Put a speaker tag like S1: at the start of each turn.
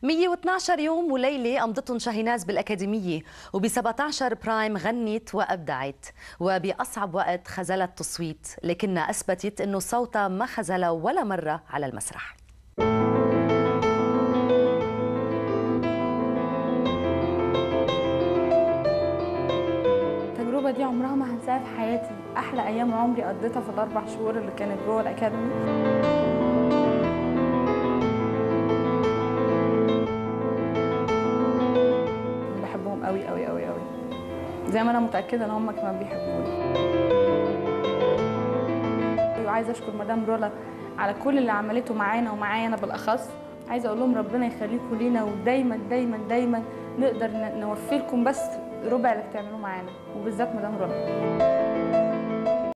S1: 112 يوم وليلة أمضتهم شاهيناز بالأكاديمية وب 17 برايم غنت وأبدعت وبأصعب وقت خزلت تصويت لكنها أثبتت أنه صوتها ما خزل ولا مرة على المسرح
S2: التجربة دي عمرها ما هنساها في حياتي أحلى أيام عمري قضيتها في الأربع شهور اللي كانت جوه الأكاديمي بحبهم قوي قوي قوي قوي زي ما أنا متأكدة إن هم كمان بيحبوني وعايزة أشكر مدام رولا على كل اللي عملته معانا ومعايا أنا بالأخص عايزة أقول لهم ربنا يخليكم لينا ودايما دايما دايما نقدر ن- نوفي لكم بس ربع اللي بتعملوه معانا وبالذات مدام رولا